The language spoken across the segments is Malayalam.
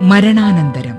മരണാനന്തരം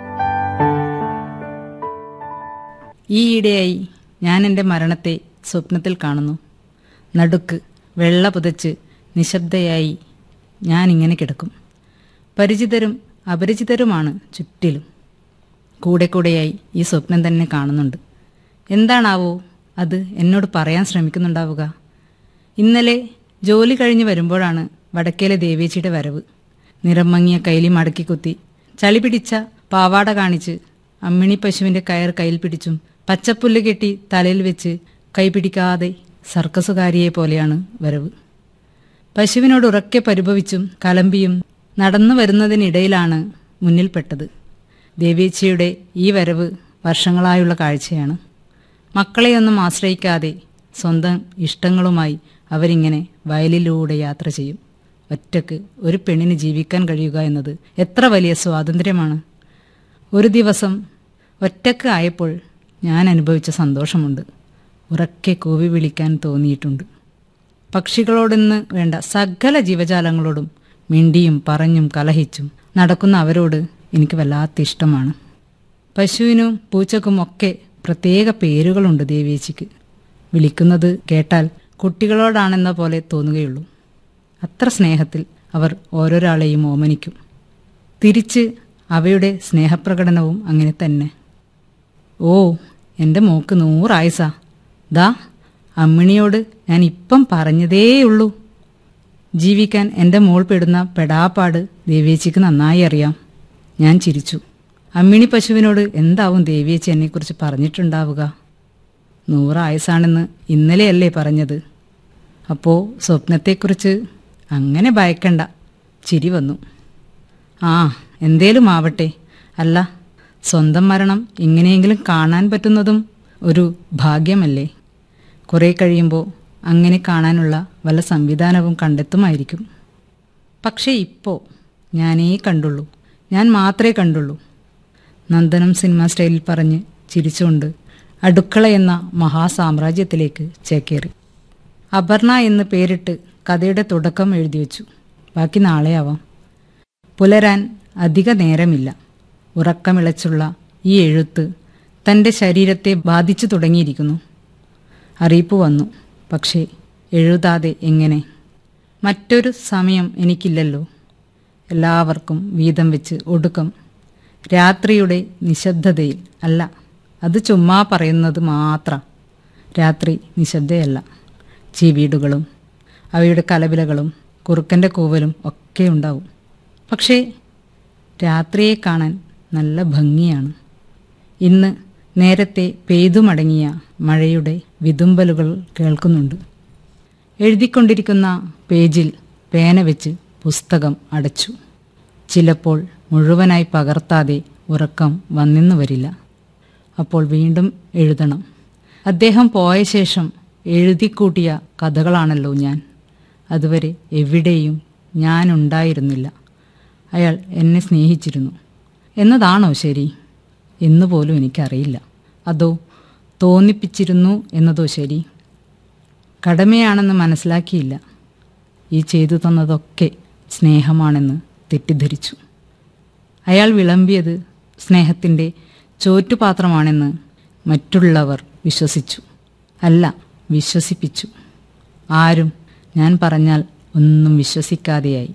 ഈയിടെയായി ഞാൻ എൻ്റെ മരണത്തെ സ്വപ്നത്തിൽ കാണുന്നു നടുക്ക് വെള്ള പുതച്ച് നിശബ്ദയായി ഞാൻ ഇങ്ങനെ കിടക്കും പരിചിതരും അപരിചിതരുമാണ് ചുറ്റിലും കൂടെ കൂടെയായി ഈ സ്വപ്നം തന്നെ കാണുന്നുണ്ട് എന്താണാവോ അത് എന്നോട് പറയാൻ ശ്രമിക്കുന്നുണ്ടാവുക ഇന്നലെ ജോലി കഴിഞ്ഞ് വരുമ്പോഴാണ് വടക്കേലെ ദേവേച്ചിയുടെ വരവ് നിറം മങ്ങിയ കൈലി മടക്കി കുത്തി ചളി പിടിച്ച പാവാട കാണിച്ച് അമ്മിണി പശുവിന്റെ കയർ കയ്യിൽ പിടിച്ചും പച്ചപ്പുല്ല് കെട്ടി തലയിൽ വെച്ച് കൈപിടിക്കാതെ സർക്കസുകാരിയെ പോലെയാണ് വരവ് പശുവിനോട് ഉറക്കെ പരിഭവിച്ചും കലമ്പിയും നടന്നു വരുന്നതിനിടയിലാണ് മുന്നിൽപ്പെട്ടത് ദേവേച്ചിയുടെ ഈ വരവ് വർഷങ്ങളായുള്ള കാഴ്ചയാണ് മക്കളെയൊന്നും ആശ്രയിക്കാതെ സ്വന്തം ഇഷ്ടങ്ങളുമായി അവരിങ്ങനെ വയലിലൂടെ യാത്ര ചെയ്യും ഒറ്റക്ക് ഒരു പെണ്ണിന് ജീവിക്കാൻ കഴിയുക എന്നത് എത്ര വലിയ സ്വാതന്ത്ര്യമാണ് ഒരു ദിവസം ഒറ്റക്ക് ആയപ്പോൾ ഞാൻ അനുഭവിച്ച സന്തോഷമുണ്ട് ഉറക്കെ കൂവി വിളിക്കാൻ തോന്നിയിട്ടുണ്ട് പക്ഷികളോടെന്ന് വേണ്ട സകല ജീവജാലങ്ങളോടും മിണ്ടിയും പറഞ്ഞും കലഹിച്ചും നടക്കുന്ന അവരോട് എനിക്ക് വല്ലാത്ത ഇഷ്ടമാണ് പശുവിനും പൂച്ചക്കും ഒക്കെ പ്രത്യേക പേരുകളുണ്ട് ദേവേച്ചിക്ക് വിളിക്കുന്നത് കേട്ടാൽ കുട്ടികളോടാണെന്ന പോലെ തോന്നുകയുള്ളൂ അത്ര സ്നേഹത്തിൽ അവർ ഓരോരാളെയും ഓമനിക്കും തിരിച്ച് അവയുടെ സ്നേഹപ്രകടനവും അങ്ങനെ തന്നെ ഓ എൻ്റെ മോക്ക് നൂറായുസാ ദാ അമ്മിണിയോട് ഞാൻ ഇപ്പം പറഞ്ഞതേയുള്ളൂ ജീവിക്കാൻ എൻ്റെ മോൾ പെടുന്ന പെടാപ്പാട് ദേവേച്ചിക്ക് നന്നായി അറിയാം ഞാൻ ചിരിച്ചു അമ്മിണി പശുവിനോട് എന്താവും ദേവേച്ചി എന്നെക്കുറിച്ച് പറഞ്ഞിട്ടുണ്ടാവുക നൂറായുസാണെന്ന് ഇന്നലെയല്ലേ പറഞ്ഞത് അപ്പോൾ സ്വപ്നത്തെക്കുറിച്ച് അങ്ങനെ ഭയക്കണ്ട ചിരി വന്നു ആ എന്തേലും ആവട്ടെ അല്ല സ്വന്തം മരണം എങ്ങനെയെങ്കിലും കാണാൻ പറ്റുന്നതും ഒരു ഭാഗ്യമല്ലേ കുറേ കഴിയുമ്പോൾ അങ്ങനെ കാണാനുള്ള വല്ല സംവിധാനവും കണ്ടെത്തുമായിരിക്കും പക്ഷേ ഇപ്പോൾ ഞാനേ കണ്ടുള്ളൂ ഞാൻ മാത്രമേ കണ്ടുള്ളൂ നന്ദനം സിനിമ സ്റ്റൈലിൽ പറഞ്ഞ് ചിരിച്ചുകൊണ്ട് അടുക്കള എന്ന മഹാസാമ്രാജ്യത്തിലേക്ക് ചേക്കേറി അപർണ എന്ന് പേരിട്ട് കഥയുടെ തുടക്കം എഴുതി വെച്ചു ബാക്കി നാളെയാവാം പുലരാൻ അധിക നേരമില്ല ഉറക്കമിളച്ചുള്ള ഈ എഴുത്ത് തൻ്റെ ശരീരത്തെ ബാധിച്ചു തുടങ്ങിയിരിക്കുന്നു അറിയിപ്പ് വന്നു പക്ഷേ എഴുതാതെ എങ്ങനെ മറ്റൊരു സമയം എനിക്കില്ലല്ലോ എല്ലാവർക്കും വീതം വെച്ച് ഒടുക്കം രാത്രിയുടെ നിശബ്ദതയിൽ അല്ല അത് ചുമ്മാ പറയുന്നത് മാത്രം രാത്രി നിശബ്ദയല്ല ചീവീടുകളും അവയുടെ കലപിലകളും കുറുക്കൻ്റെ കൂവലും ഒക്കെ ഉണ്ടാവും പക്ഷേ രാത്രിയെ കാണാൻ നല്ല ഭംഗിയാണ് ഇന്ന് നേരത്തെ പെയ്തുമടങ്ങിയ മഴയുടെ വിതുമ്പലുകൾ കേൾക്കുന്നുണ്ട് എഴുതിക്കൊണ്ടിരിക്കുന്ന പേജിൽ പേന വെച്ച് പുസ്തകം അടച്ചു ചിലപ്പോൾ മുഴുവനായി പകർത്താതെ ഉറക്കം വന്നെന്നു വരില്ല അപ്പോൾ വീണ്ടും എഴുതണം അദ്ദേഹം പോയ ശേഷം എഴുതിക്കൂട്ടിയ കഥകളാണല്ലോ ഞാൻ അതുവരെ എവിടെയും ഞാനുണ്ടായിരുന്നില്ല അയാൾ എന്നെ സ്നേഹിച്ചിരുന്നു എന്നതാണോ ശരി എന്നുപോലും എനിക്കറിയില്ല അതോ തോന്നിപ്പിച്ചിരുന്നു എന്നതോ ശരി കടമയാണെന്ന് മനസ്സിലാക്കിയില്ല ഈ ചെയ്തു തന്നതൊക്കെ സ്നേഹമാണെന്ന് തെറ്റിദ്ധരിച്ചു അയാൾ വിളമ്പിയത് സ്നേഹത്തിൻ്റെ ചോറ്റുപാത്രമാണെന്ന് മറ്റുള്ളവർ വിശ്വസിച്ചു അല്ല വിശ്വസിപ്പിച്ചു ആരും ഞാൻ പറഞ്ഞാൽ ഒന്നും വിശ്വസിക്കാതെയായി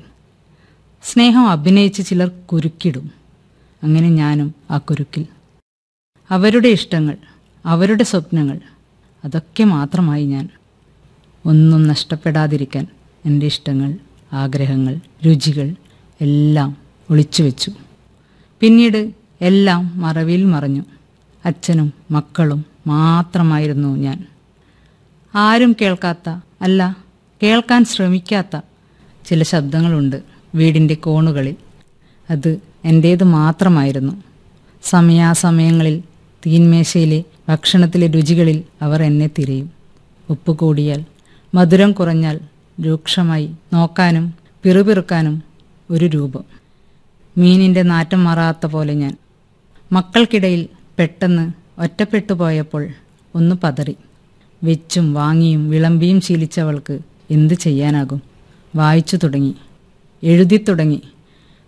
സ്നേഹം അഭിനയിച്ച് ചിലർ കുരുക്കിടും അങ്ങനെ ഞാനും ആ കുരുക്കിൽ അവരുടെ ഇഷ്ടങ്ങൾ അവരുടെ സ്വപ്നങ്ങൾ അതൊക്കെ മാത്രമായി ഞാൻ ഒന്നും നഷ്ടപ്പെടാതിരിക്കാൻ എൻ്റെ ഇഷ്ടങ്ങൾ ആഗ്രഹങ്ങൾ രുചികൾ എല്ലാം ഒളിച്ചു വെച്ചു പിന്നീട് എല്ലാം മറവിൽ മറഞ്ഞു അച്ഛനും മക്കളും മാത്രമായിരുന്നു ഞാൻ ആരും കേൾക്കാത്ത അല്ല കേൾക്കാൻ ശ്രമിക്കാത്ത ചില ശബ്ദങ്ങളുണ്ട് വീടിൻ്റെ കോണുകളിൽ അത് എൻ്റേത് മാത്രമായിരുന്നു സമയാസമയങ്ങളിൽ തീന്മേശയിലെ ഭക്ഷണത്തിലെ രുചികളിൽ അവർ എന്നെ തിരയും ഉപ്പ് കൂടിയാൽ മധുരം കുറഞ്ഞാൽ രൂക്ഷമായി നോക്കാനും പിറുപിറുക്കാനും ഒരു രൂപം മീനിൻ്റെ നാറ്റം മാറാത്ത പോലെ ഞാൻ മക്കൾക്കിടയിൽ പെട്ടെന്ന് ഒറ്റപ്പെട്ടു പോയപ്പോൾ ഒന്ന് പതറി വെച്ചും വാങ്ങിയും വിളമ്പിയും ശീലിച്ചവൾക്ക് എന്തു ചെയ്യാനാകും വായിച്ചു തുടങ്ങി എഴുതി തുടങ്ങി